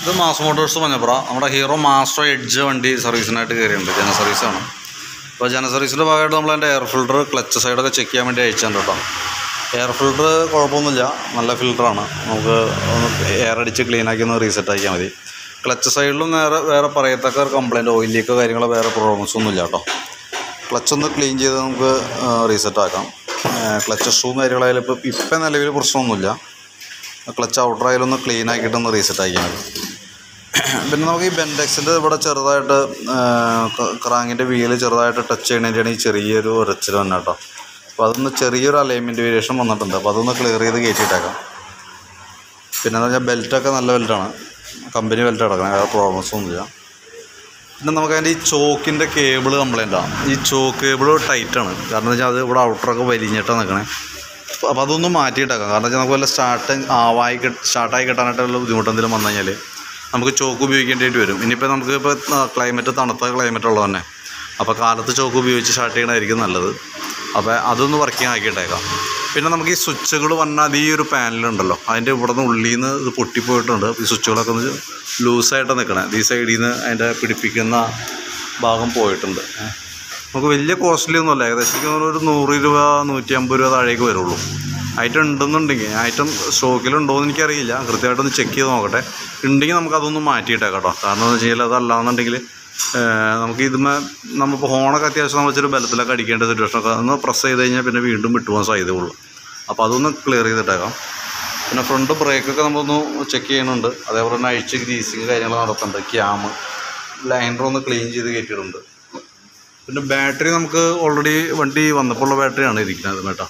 ഇത് mass Motors Manjappura നമ്മുടെ hero master edge വണ്ടി സർവീസിനായിട്ട് കയറിയിട്ടുണ്ട് ജന സർവീസാണ് അപ്പോൾ ജന സർവീസിൻ്റെ ഭാഗമായിട്ട് നമ്മൾ അതിൻ്റെ എയർ ഫിൽറ്റർ ക്ലച്ച് സൈഡൊക്കെ ചെക്ക് ചെയ്യാൻ വേണ്ടി അയച്ചിട്ടുണ്ട് കേട്ടോ എയർ ഫിൽറ്റർ കുഴപ്പമൊന്നുമില്ല നല്ല ഫിൽറ്ററാണ് നമുക്ക് ഒന്ന് എയർ അടിച്ച് ക്ലീനാക്കി ഒന്ന് റീസെറ്റ് ആക്കിയാൽ മതി ക്ലച്ച് സൈഡിലും നേരെ വേറെ പറയത്തക്ക കംപ്ലൈൻറ്റ് ഓയിൽ ലീക്കോ കാര്യങ്ങളോ വേറെ പ്രോബ്ലംസ് ഒന്നുമില്ല കേട്ടോ ക്ലച്ച് ഒന്ന് ക്ലീൻ ചെയ്ത് നമുക്ക് റീസെറ്റ് ആക്കാം ക്ലച്ച് ഷൂവും കാര്യങ്ങളായാലും ഇപ്പോൾ ഇപ്പം നിലവിൽ പ്രശ്നമൊന്നുമില്ല ക്ലച്ച് ഔട്ടർ ആയാലും ഒന്ന് ക്ലീൻ ആക്കിയിട്ടൊന്ന് റീസെറ്റ് ആക്കിയാൽ മതി പിന്നെ നമുക്ക് ഈ ബെൻഡെക്സിൻ്റെ ഇവിടെ ചെറുതായിട്ട് ക്രാങ്ങിൻ്റെ വീല് ചെറുതായിട്ട് ടച്ച് ചെയ്യണതിൻ്റെയാണ് ഈ ചെറിയൊരു ഒരച്ചിൽ തന്നെ കേട്ടോ അപ്പോൾ അതൊന്ന് ചെറിയൊരു അലൈൻമെൻറ്റ് വേരിയേഷൻ വന്നിട്ടുണ്ട് അപ്പോൾ അതൊന്ന് ക്ലിയർ ചെയ്ത് കയറ്റിയിട്ടേക്കാം പിന്നെ എന്താ വെച്ചാൽ ബെൽറ്റൊക്കെ നല്ല ബെൽറ്റാണ് കമ്പനി ബെൽറ്റ് അടക്കണം വേറെ പ്രോബ്ലംസ് ഒന്നുമില്ല പിന്നെ നമുക്ക് അതിൻ്റെ ഈ ചോക്കിൻ്റെ കേബിൾ കംപ്ലൈൻ്റ് ആണ് ഈ ചോക്ക് കേബിൾ ടൈറ്റാണ് കാരണം വെച്ചാൽ അത് ഇവിടെ ഔട്ടറൊക്കെ വലിഞ്ഞിട്ടാണ് നിൽക്കണേ അപ്പോൾ അതൊന്നും മാറ്റിയിട്ടേക്കാം കാരണം വെച്ചാൽ നമുക്ക് വല്ല സ്റ്റാർട്ട് ആവായി സ്റ്റാർട്ടായി കിട്ടാനായിട്ടുള്ള ബുദ്ധിമുട്ടെന്തെങ്കിലും വന്നു കഴിഞ്ഞാൽ നമുക്ക് ചോക്ക് ഉപയോഗിക്കേണ്ടതായിട്ട് വരും ഇനിയിപ്പോൾ നമുക്ക് ഇപ്പോൾ ക്ലൈമറ്റ് തണുത്ത ക്ലൈമറ്റ് ഉള്ളത് തന്നെ അപ്പോൾ കാലത്ത് ചോക്ക് ഉപയോഗിച്ച് സ്റ്റാർട്ട് ചെയ്യണമായിരിക്കും നല്ലത് അപ്പോൾ അതൊന്ന് വർക്കിംഗ് ആക്കിയിട്ടേക്കാം പിന്നെ നമുക്ക് ഈ സ്വിച്ചുകൾ വന്നാൽ ഈ ഒരു പാനലുണ്ടല്ലോ അതിൻ്റെ ഇവിടെ നിന്ന് ഉള്ളിൽ നിന്ന് ഇത് പൊട്ടിപ്പോയിട്ടുണ്ട് ഈ സ്വിച്ചുകളൊക്കെ ഒന്ന് ലൂസായിട്ട് നിൽക്കണേ ഈ സൈഡിൽ നിന്ന് അതിൻ്റെ പിടിപ്പിക്കുന്ന ഭാഗം പോയിട്ടുണ്ട് ഏ. നമുക്ക് വലിയ കോസ്റ്റ്ലി ഒന്നുമല്ല ഏകദേശം എനിക്ക് തോന്നുന്നു ഒരു നൂറ് രൂപ നൂറ്റി അമ്പത് രൂപ താഴേക്ക് വരുള്ളൂ ഐറ്റം ഉണ്ടെന്നുണ്ടെങ്കിൽ ഐറ്റം സ്റ്റോക്കിലുണ്ടോ എന്ന് എനിക്കറിയില്ല കൃത്യമായിട്ടൊന്ന് ചെക്ക് ചെയ്ത് നോക്കട്ടെ ഉണ്ടെങ്കിൽ നമുക്ക് അതൊന്ന് മാറ്റിയിട്ടേക്കാം കേട്ടോ കാരണം എന്ന് വെച്ച് കഴിഞ്ഞാൽ അതല്ലാന്നുണ്ടെങ്കിൽ ഏഹ്, നമുക്ക് ഇതുമേ നമ്മളിപ്പോൾ ഹോണൊക്കെ അത്യാവശ്യം നമ്മൾ വെച്ചൊരു ബലത്തിലൊക്കെ അടിക്കേണ്ട സിറ്റുവേഷനൊക്കെ ഒന്ന് പ്രസ് ചെയ്ത് കഴിഞ്ഞാൽ പിന്നെ വീണ്ടും വിട്ടുപോകാൻ സാധ്യതയുള്ളൂ അപ്പോൾ അതൊന്ന് ക്ലിയർ ചെയ്തിട്ടേക്കാം പിന്നെ ഫ്രണ്ട് ബ്രേക്കൊക്കെ നമ്മളൊന്ന് ചെക്ക് ചെയ്യുന്നുണ്ട് അതേപോലെ തന്നെ അഴിച്ച് ഗ്രീസിങ് കാര്യങ്ങൾ നടത്തുന്നുണ്ട് ക്യാമ് ലൈനർ ഒന്ന് ക്ലീൻ ചെയ്ത് കയറ്റിയിട്ടുണ്ട് പിന്നെ ബാറ്ററി നമുക്ക് ഓൾറെഡി വണ്ടി വന്നപ്പോൾ ഉള്ള ബാറ്ററിയാണ് ഇരിക്കുന്നത് കേട്ടോ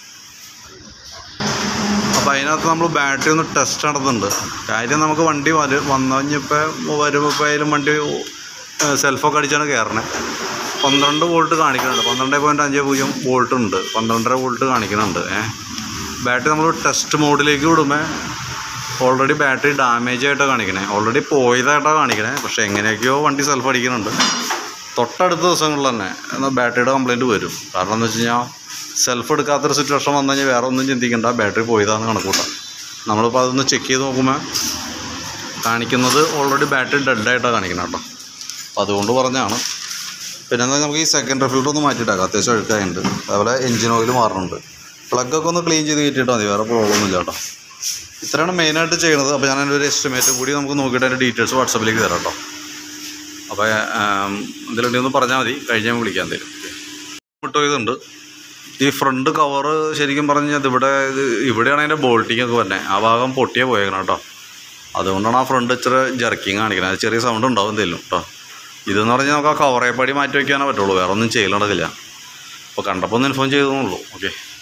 അപ്പോൾ അതിനകത്ത് നമ്മൾ ബാറ്ററി ഒന്ന് ടെസ്റ്റ് നടത്തുന്നുണ്ട് കാര്യം നമുക്ക് വണ്ടി വരു വന്നു കഴിഞ്ഞപ്പോൾ വരുമ്പോൾ ഇപ്പോൾ ആയാലും വണ്ടി സെൽഫൊക്കെ അടിച്ചാണ് കയറണേ പന്ത്രണ്ട് വോൾട്ട് കാണിക്കുന്നുണ്ട് പന്ത്രണ്ട് പോയിൻറ്റ് അഞ്ച് പൂജ്യം വോൾട്ട് ഉണ്ട് പന്ത്രണ്ടര വോൾട്ട് കാണിക്കുന്നുണ്ട് ഏഹ് ബാറ്ററി നമ്മൾ ടെസ്റ്റ് മോഡിലേക്ക് വിടുമ്പോൾ ഓൾറെഡി ബാറ്ററി ഡാമേജ് ആയിട്ടാണ് കാണിക്കണേ ഓൾറെഡി പോയതായിട്ടാണ് കാണിക്കണേ പക്ഷേ എങ്ങനെയൊക്കെയോ വണ്ടി സെൽഫ് അടിക്കുന്നുണ്ട് തൊട്ടടുത്ത ദിവസങ്ങളിൽ തന്നെ എന്നാൽ ബാറ്ററിയുടെ കംപ്ലയിൻറ്റ് വരും കാരണം എന്ന് വെച്ച് കഴിഞ്ഞാൽ സെൽഫ് എടുക്കാത്തൊരു സിറ്റുവേഷൻ വന്നു കഴിഞ്ഞാൽ വേറെ ഒന്നും ചിന്തിക്കണ്ട ബാറ്ററി പോയതാന്ന് കണക്കൂട്ടാം നമ്മളിപ്പോൾ അതൊന്ന് ചെക്ക് ചെയ്ത് നോക്കുമ്പോൾ കാണിക്കുന്നത് ഓൾറെഡി ബാറ്ററി ഡെഡായിട്ടാണ് കാണിക്കുന്നത് കേട്ടോ അപ്പോൾ അതുകൊണ്ട് പറഞ്ഞാണ് പിന്നെ എന്താ നമുക്ക് ഈ സെക്കൻഡറി ഫിൽറ്റർ ഒന്ന് മാറ്റിയിട്ടാക്കാം അത്യാവശ്യം അഴുക്കായുണ്ട് അതുപോലെ എഞ്ചിൻ ഓയിൽ മാറുന്നുണ്ട് പ്ലഗൊക്കെ ഒന്ന് ക്ലീൻ ചെയ്ത് കയറ്റിയിട്ടാൽ മതി വേറെ പ്രോബ്ലം ഒന്നുമില്ല കേട്ടോ ഇത്രയാണ് മെയിനായിട്ട് ചെയ്യുന്നത് അപ്പോൾ ഞാൻ അതിൻ്റെ ഒരു എസ്റ്റിമേറ്റും കൂടി നമുക്ക് നോക്കിയിട്ട് അതിൻ്റെ ഡീറ്റെയിൽസ് വാട്സപ്പിലേക്ക് തരാം കേട്ടോ അപ്പോൾ എന്തെങ്കിലും ഒന്ന് പറഞ്ഞാൽ മതി കഴിഞ്ഞാൽ വിളിക്കാൻ തരും വിട്ടുപോയതുണ്ട് ഈ ഫ്രണ്ട് കവറ് ശരിക്കും പറഞ്ഞു കഴിഞ്ഞാൽ ഇവിടെ ഇത് ഇവിടെയാണ് അതിൻ്റെ ബോൾട്ടിങ് ഒക്കെ വരുന്നത് ആ ഭാഗം പൊട്ടിയേ പോയേക്കണം കേട്ടോ അതുകൊണ്ടാണ് ആ ഫ്രണ്ട് ഇച്ചിരി ജർക്കിങ് കാണിക്കുന്നത് അത് ചെറിയ സൗണ്ട് ഉണ്ടാവും എന്തെങ്കിലും കേട്ടോ ഇതെന്ന് പറഞ്ഞാൽ നമുക്ക് ആ കവറേപ്പടി മാറ്റി വയ്ക്കാനേ പറ്റുള്ളൂ വേറെ ഒന്നും ചെയ്യൽ നടക്കില്ല അപ്പോൾ കണ്ടപ്പോൾ ഒന്ന് ഇൻഫോം ചെയ്തെന്നുള്ളൂ ഓക്കെ